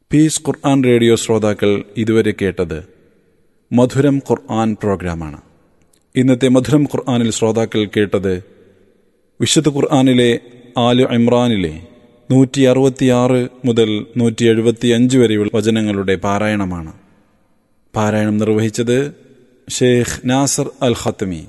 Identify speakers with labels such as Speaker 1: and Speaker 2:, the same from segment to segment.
Speaker 1: piece ഖുർആൻ radio ശ്രോതാക്കൾ ഇതുവരെ കേട്ടത് മധുരം ഖുർആൻ പ്രോഗ്രാമാണ് ഇന്നത്തെ മധുരം ഖുർആനിൽ ശ്രോതാക്കൾ കേട്ടത് വിശുദ്ധ ഖുർആനിലെ ആല് ഇമ്രാനിലെ നൂറ്റി അറുപത്തിയാറ് മുതൽ നൂറ്റി എഴുപത്തി അഞ്ച് വരെയുള്ള വചനങ്ങളുടെ പാരായണമാണ് പാരായണം നിർവഹിച്ചത് ഷെയ്ഖ് നാസർ അൽ ഖത്തമി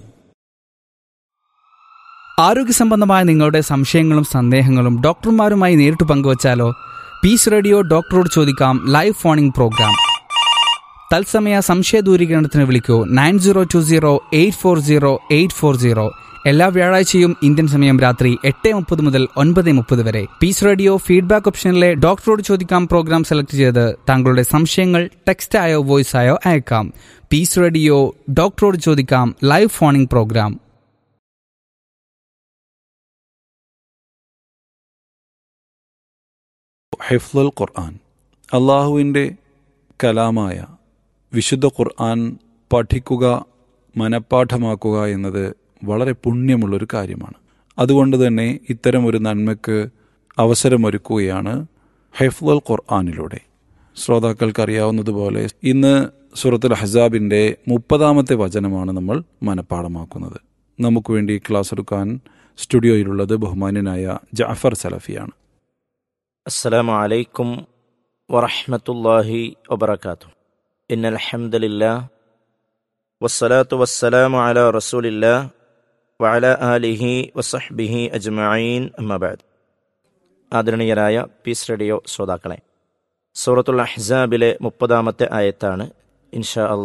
Speaker 2: ആരോഗ്യ സംബന്ധമായ നിങ്ങളുടെ സംശയങ്ങളും സന്ദേഹങ്ങളും ഡോക്ടർമാരുമായി നേരിട്ട് പങ്കുവച്ചാലോ പീസ് റേഡിയോ ഡോക്ടറോട് ചോദിക്കാം ലൈവ് ഫോണിംഗ് പ്രോഗ്രാം തത്സമയ സംശയ ദൂരീകരണത്തിന് വിളിക്കൂ nine zero two zero eight four zero eight four zero എല്ലാ വ്യാഴാഴ്ചയും ഇന്ത്യൻ സമയം രാത്രി എട്ട് മുപ്പത് മുതൽ ഒൻപത് മുപ്പത് വരെ പീസ് റേഡിയോ ഫീഡ്ബാക്ക് ഓപ്ഷനിലെ ഡോക്ടറോട് ചോദിക്കാം പ്രോഗ്രാം സെലക്ട് ചെയ്ത് താങ്കളുടെ സംശയങ്ങൾ ടെക്സ്റ്റ് ആയോ വോയിസ് ആയോ അയക്കാം പീസ് റേഡിയോ ഡോക്ടറോട് ചോദിക്കാം ലൈവ് ഫോണിംഗ് പ്രോഗ്രാം
Speaker 1: ഹിഫ്ലുൽ ഖുർആൻ അള്ളാഹുവിൻ്റെ കലാമായ വിശുദ്ധ ഖുർആൻ പഠിക്കുക മനഃപ്പാഠമാക്കുക എന്നത് വളരെ പുണ്യമുള്ളൊരു കാര്യമാണ് അതുകൊണ്ട് തന്നെ ഇത്തരം ഒരു നന്മയ്ക്ക് അവസരമൊരുക്കുകയാണ് ഹെഫ്ലുൽ ഖുർആാനിലൂടെ ശ്രോതാക്കൾക്കറിയാവുന്നതുപോലെ ഇന്ന് സൂറത്തുൽ ഹസാബിൻ്റെ മുപ്പതാമത്തെ വചനമാണ് നമ്മൾ മനഃപ്പാഠമാക്കുന്നത് നമുക്ക് വേണ്ടി ക്ലാസ് എടുക്കാൻ സ്റ്റുഡിയോയിലുള്ളത് ബഹുമാന്യനായ ജാഫർ സലഫിയാണ്
Speaker 3: السلام عليكم ورحمة الله وبركاته إن الحمد لله والصلاة والسلام على رسول الله وعلى آله وصحبه أجمعين أما بعد ആദരണീയരായ പീസ് റേഡിയോ ശ്രോതാക്കളെ സൂറത്തുൽ അഹ്സാബിലെ മുപ്പതാമത്തെ ആയത്താണ് ഇൻഷാ